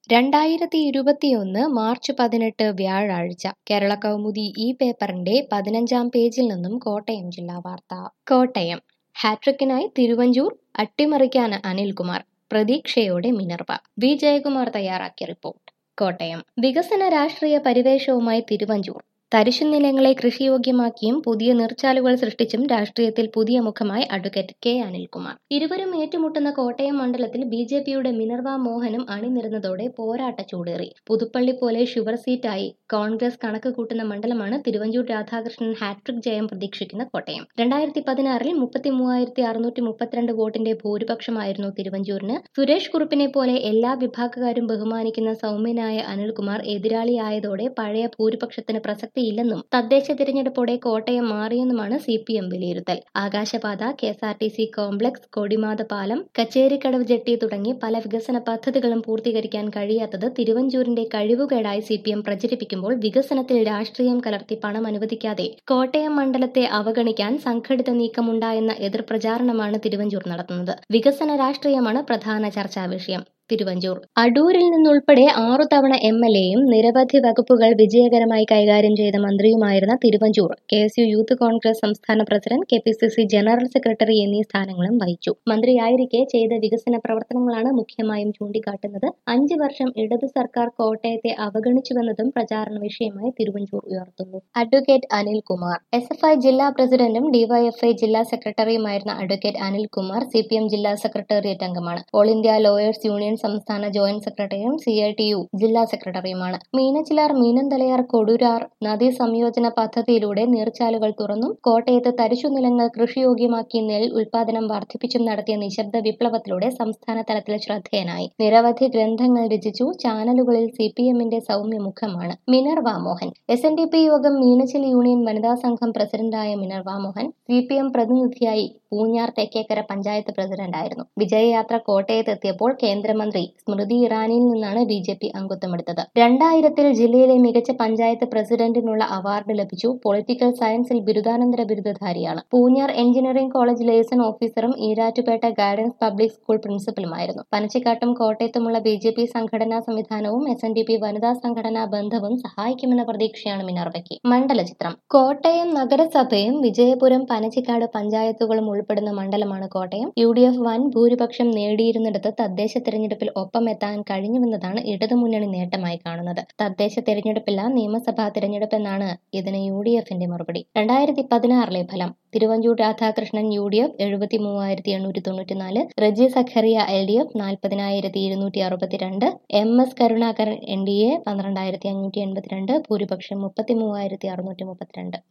രണ്ടായിരത്തി ഇരുപത്തിയൊന്ന് മാർച്ച് പതിനെട്ട് വ്യാഴാഴ്ച കേരള കൗമുദി ഈ പേപ്പറിന്റെ പതിനഞ്ചാം പേജിൽ നിന്നും കോട്ടയം ജില്ലാ വാർത്ത കോട്ടയം ഹാട്രിക്കിനായി തിരുവഞ്ചൂർ അട്ടിമറിക്കാൻ അനിൽകുമാർ പ്രതീക്ഷയോടെ മിനർവ വി ജയകുമാർ തയ്യാറാക്കിയ റിപ്പോർട്ട് കോട്ടയം വികസന രാഷ്ട്രീയ പരിവേഷവുമായി തിരുവഞ്ചൂർ തരിശുനിലങ്ങളെ കൃഷിയോഗ്യമാക്കിയും പുതിയ നീർച്ചാലുകൾ സൃഷ്ടിച്ചും രാഷ്ട്രീയത്തിൽ പുതിയ മുഖമായി അഡ്വക്കേറ്റ് കെ അനിൽകുമാർ ഇരുവരും ഏറ്റുമുട്ടുന്ന കോട്ടയം മണ്ഡലത്തിൽ ബി ജെ പിയുടെ മിനർവ മോഹനും അണിനിരുന്നതോടെ പോരാട്ട ചൂടേറി പുതുപ്പള്ളി പോലെ ഷുഗർ സീറ്റായി കോൺഗ്രസ് കണക്ക് കൂട്ടുന്ന മണ്ഡലമാണ് തിരുവഞ്ചൂർ രാധാകൃഷ്ണൻ ഹാട്രിക് ജയം പ്രതീക്ഷിക്കുന്ന കോട്ടയം രണ്ടായിരത്തി പതിനാറിൽ മുപ്പത്തി മൂവായിരത്തി അറുന്നൂറ്റി മുപ്പത്തിരണ്ട് വോട്ടിന്റെ ഭൂരിപക്ഷമായിരുന്നു തിരുവഞ്ചൂരിന് സുരേഷ് കുറുപ്പിനെ പോലെ എല്ലാ വിഭാഗക്കാരും ബഹുമാനിക്കുന്ന സൗമ്യനായ അനിൽകുമാർ എതിരാളിയായതോടെ പഴയ ഭൂരിപക്ഷത്തിന് പ്രസക്തിയില്ലെന്നും തദ്ദേശ തിരഞ്ഞെടുപ്പോടെ കോട്ടയം മാറിയെന്നുമാണ് സി പി എം വിലയിരുത്തൽ ആകാശപാത K S R T C complex Kodimatha പാലം കച്ചേരിക്കടവ് ജെട്ടി തുടങ്ങി പല വികസന പദ്ധതികളും പൂർത്തീകരിക്കാൻ കഴിയാത്തത് തിരുവഞ്ചൂരിന്റെ കഴിവുകേടായി സി പി എം പ്രചരിപ്പിക്കുമ്പോൾ വികസനത്തിൽ രാഷ്ട്രീയം കലർത്തി പണം അനുവദിക്കാതെ കോട്ടയം മണ്ഡലത്തെ അവഗണിക്കാൻ സംഘടിത നീക്കമുണ്ടായെന്ന എതിർപ്രചാരണമാണ് തിരുവഞ്ചൂർ നടത്തുന്നത് വികസന രാഷ്ട്രീയമാണ് പ്രധാന ചർച്ചാ വിഷയം തിരുവഞ്ചൂർ അടൂരിൽ നിന്നുൾപ്പെടെ ആറു തവണ എം എൽ എയും നിരവധി വകുപ്പുകൾ വിജയകരമായി കൈകാര്യം ചെയ്ത മന്ത്രിയുമായിരുന്ന Thiruvanchoor K S U youth Congress സംസ്ഥാന president K P C C general secretary എന്നീ സ്ഥാനങ്ങളും വഹിച്ചു മന്ത്രിയായിരിക്കെ ചെയ്ത വികസന പ്രവർത്തനങ്ങളാണ് മുഖ്യമായും ചൂണ്ടിക്കാട്ടുന്നത് അഞ്ചു വർഷം ഇടതു സർക്കാർ കോട്ടയത്തെ അവഗണിച്ചുവെന്നതും പ്രചാരണ വിഷയമായി തിരുവഞ്ചൂർ ഉയർത്തുന്നു advocate Anilkumar S F I ജില്ലാ പ്രസിഡന്റും ഡിവൈഎഫ്ഐ ജില്ലാ സെക്രട്ടറിയുമായിരുന്ന advocate Anilkumar C P M ജില്ലാ സെക്രട്ടേറിയറ്റ് അംഗമാണ് ഓൾ ഇന്ത്യ ലോയേഴ്സ് യൂണിയൻ സംസ്ഥാന ജോയിന്റ് സെക്രട്ടറിയും സി ഐ ടി യു ജില്ലാ സെക്രട്ടറിയുമാണ് മീനച്ചിലാർ മീനന്തലയാർ കൊടുരാർ നദീ സംയോജന പദ്ധതിയിലൂടെ നീർച്ചാലുകൾ തുറന്നും കോട്ടയത്ത് തരിശുനിലങ്ങൾ കൃഷിയോഗ്യമാക്കി നെൽ ഉൽപാദനം വർദ്ധിപ്പിച്ചും നടത്തിയ നിശബ്ദ വിപ്ലവത്തിലൂടെ സംസ്ഥാന തലത്തിൽ ശ്രദ്ധേയനായി നിരവധി ഗ്രന്ഥങ്ങൾ രചിച്ചു ചാനലുകളിൽ സി പി എമ്മിന്റെ സൗമ്യ മുഖമാണ് Minerva Mohan S N D P യോഗം മീനച്ചിൽ യൂണിയൻ വനിതാ സംഘം പ്രസിഡന്റായ Minerva Mohan C P M പ്രതിനിധിയായി പൂഞ്ഞാർ തെക്കേക്കര പഞ്ചായത്ത് പ്രസിഡന്റായിരുന്നു വിജയയാത്ര കോട്ടയത്ത് എത്തിയപ്പോൾ കേന്ദ്രമന്ത്രി സ്മൃതി ഇറാനിയിൽ നിന്നാണ് ബി ജെ പി അംഗത്വമെടുത്തത് രണ്ടായിരത്തിൽ ജില്ലയിലെ മികച്ച പഞ്ചായത്ത് പ്രസിഡന്റിനുള്ള അവാർഡ് ലഭിച്ചു പൊളിറ്റിക്കൽ സയൻസിൽ ബിരുദാനന്തര ബിരുദധാരിയാണ് പൂഞ്ഞാർ എഞ്ചിനീയറിംഗ് കോളേജ് ലേസൺ ഓഫീസറും ഈരാറ്റുപേട്ട ഗൈഡൻസ് പബ്ലിക് സ്കൂൾ പ്രിൻസിപ്പലുമായിരുന്നു പനച്ചിക്കാട്ടും കോട്ടയത്തുമുള്ള ബി ജെ പി സംഘടനാ സംവിധാനവും എസ് എൻ ഡി പി വനിതാ സംഘടനാ ബന്ധവും സഹായിക്കുമെന്ന പ്രതീക്ഷയാണ് മിനർവയ്ക്ക് മണ്ഡല ചിത്രം കോട്ടയം നഗരസഭയും വിജയപുരം പനച്ചിക്കാട് പഞ്ചായത്തുകളും ഉൾപ്പെടുന്ന മണ്ഡലമാണ് കോട്ടയം യു ഡി എഫ് വൻ ഭൂരിപക്ഷം നേടിയിരുന്നിടത്ത് തദ്ദേശ തെരഞ്ഞെടുപ്പിൽ ഒപ്പമെത്താൻ കഴിഞ്ഞുവെന്നതാണ് ഇടതുമുന്നണി നേട്ടമായി കാണുന്നത് തദ്ദേശ തെരഞ്ഞെടുപ്പില്ല നിയമസഭാ തെരഞ്ഞെടുപ്പ് എന്നാണ് ഇതിന് യു ഡി എഫിന്റെ മറുപടി രണ്ടായിരത്തി പതിനാറിലെ ഫലം Thiruvanchoor Radhakrishnan U D F എഴുപത്തി മൂവായിരത്തി എണ്ണൂറ്റി തൊണ്ണൂറ്റിനാല് Reji Zacharia L D F നാൽപ്പതിനായിരത്തി ഇരുന്നൂറ്റി അറുപത്തിരണ്ട് M S Karunakaran N D A പന്ത്രണ്ടായിരത്തി അഞ്ഞൂറ്റി എൺപത്തിരണ്ട് ഭൂരിപക്ഷം മുപ്പത്തി മൂവായിരത്തി അറുന്നൂറ്റി മുപ്പത്തിരണ്ട്